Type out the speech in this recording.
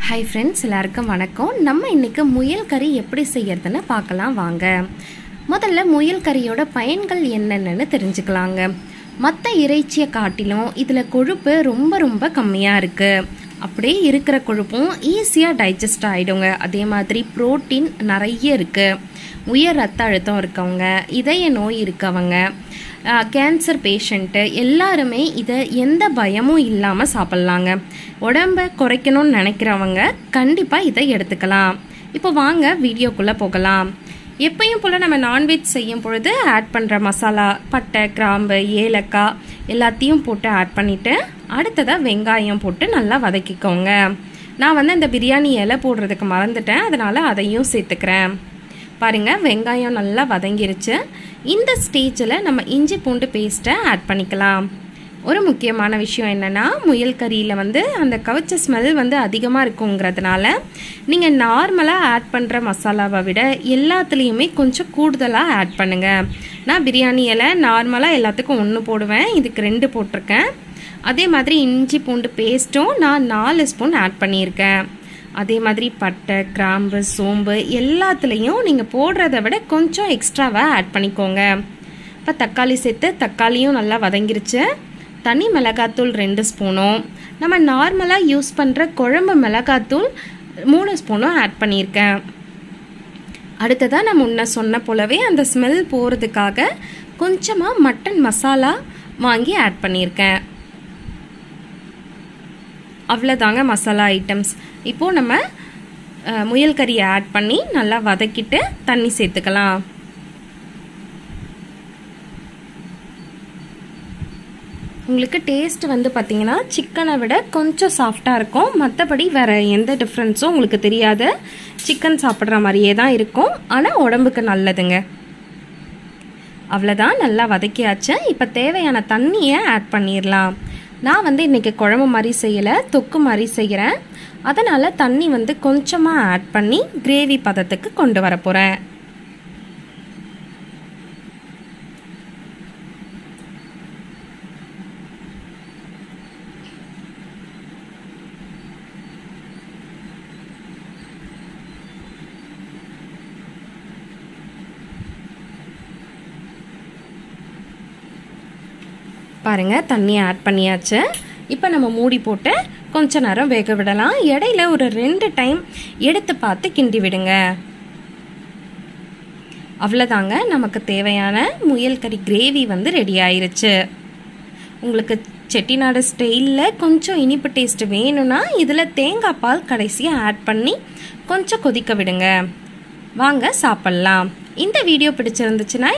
hi friends எல்லாருக்கும் வணக்கம் நம்ம இன்னைக்கு முயல் கறி எப்படி செய்யறதுன்னு பார்க்கலாம் வாங்க முதல்ல முயல் கறியோட பயன்கள் என்னென்னு தெரிஞ்சுக்கலாங்க மற்ற இறைச்சியை காட்டிலும் இதில் கொழுப்பு ரொம்ப ரொம்ப கம்மியாக இருக்குது அப்படியே இருக்கிற கொழுப்பும் ஈஸியாக டைஜஸ்ட் ஆகிடுங்க அதே மாதிரி புரோட்டீன் நிறைய இருக்குது உயர் ரத்த அழுத்தம் இருக்கவங்க இதய நோய் இருக்கவங்க கேன்சர் பேஷண்ட்டு எல்லாருமே இதை எந்த பயமும் இல்லாமல் சாப்பிட்லாங்க உடம்ப குறைக்கணும்னு நினைக்கிறவங்க கண்டிப்பாக இதை எடுத்துக்கலாம் இப்போ வாங்க வீடியோக்குள்ளே போகலாம் எப்பயும் போல் நம்ம நான்வெஜ் செய்யும் பொழுது ஆட் பண்ணுற மசாலா பட்டை கிராம்பு ஏலக்காய் எல்லாத்தையும் போட்டு ஆட் பண்ணிவிட்டு அடுத்ததாக வெங்காயம் போட்டு நல்லா வதக்கிக்கோங்க நான் வந்து இந்த பிரியாணி இலை போடுறதுக்கு மறந்துட்டேன் அதனால் அதையும் சேர்த்துக்கிறேன் பாருங்கள் வெங்காயம் நல்லா வதங்கிருச்சு இந்த ஸ்டேஜில் நம்ம இஞ்சி பூண்டு பேஸ்ட்டை ஆட் பண்ணிக்கலாம் ஒரு முக்கியமான விஷயம் என்னென்னா முயல் கறியில் வந்து அந்த கவச்ச ஸ்மெல் வந்து அதிகமாக இருக்குங்கிறதுனால நீங்கள் நார்மலாக ஆட் பண்ணுற மசாலாவை விட எல்லாத்துலேயுமே கொஞ்சம் கூடுதலாக ஆட் பண்ணுங்கள் நான் பிரியாணி இலை நார்மலாக எல்லாத்துக்கும் ஒன்று போடுவேன் இதுக்கு ரெண்டு போட்டிருக்கேன் அதே மாதிரி இஞ்சி பூண்டு பேஸ்ட்டும் நான் நாலு ஸ்பூன் ஆட் பண்ணியிருக்கேன் அதே மாதிரி பட்டை கிராம்பு சோம்பு எல்லாத்துலேயும் நீங்கள் போடுறத விட கொஞ்சம் எக்ஸ்ட்ராவாக ஆட் பண்ணிக்கோங்க இப்போ தக்காளி சேர்த்து தக்காளியும் நல்லா வதங்கிருச்சு தனி மிளகாத்தூள் ரெண்டு ஸ்பூனும் நம்ம நார்மலாக யூஸ் பண்ணுற குழம்பு மிளகாத்தூள் மூணு ஸ்பூனும் ஆட் பண்ணியிருக்கேன் அடுத்ததாக நான் முன்ன சொன்ன போலவே அந்த ஸ்மெல் போகிறதுக்காக கொஞ்சமாக மட்டன் மசாலா வாங்கி ஆட் பண்ணியிருக்கேன் அவ்வளோதாங்க மசாலா ஐட்டம்ஸ் இப்போது நம்ம முயல் கறியை ஆட் பண்ணி நல்லா வதக்கிட்டு தண்ணி சேர்த்துக்கலாம் உங்களுக்கு டேஸ்ட் வந்து பார்த்தீங்கன்னா சிக்கனை விட கொஞ்சம் சாஃப்டாக இருக்கும் மற்றபடி வேறு எந்த டிஃப்ரென்ஸும் உங்களுக்கு தெரியாது சிக்கன் சாப்பிட்ற மாதிரியே தான் இருக்கும் ஆனால் உடம்புக்கு நல்லதுங்க அவ்வளோதான் நல்லா வதக்கியாச்சு இப்போ தேவையான தண்ணியை ஆட் பண்ணிடலாம் நான் வந்து இன்றைக்கி குழம்பு மாதிரி செய்யலை தொக்கு மாதிரி செய்கிறேன் அதனால் தண்ணி வந்து கொஞ்சமாக ஆட் பண்ணி கிரேவி பதத்துக்கு கொண்டு வர போகிறேன் பாருங்கள் தண்ணியை ஆட் பண்ணியாச்சு இப்போ நம்ம மூடி போட்டு கொஞ்ச நேரம் வேக விடலாம் இடையில ஒரு ரெண்டு டைம் எடுத்து பார்த்து கிண்டி விடுங்க அவ்வளோதாங்க நமக்கு தேவையான முயல் கறி கிரேவி வந்து ரெடி ஆயிருச்சு உங்களுக்கு செட்டிநாடு ஸ்டைலில் கொஞ்சம் இனிப்பு டேஸ்ட் வேணும்னா இதில் தேங்காய் பால் கடைசியாக ஆட் பண்ணி கொஞ்சம் கொதிக்க விடுங்க வாங்க சாப்பிட்லாம் இந்த வீடியோ பிடிச்சிருந்துச்சுன்னா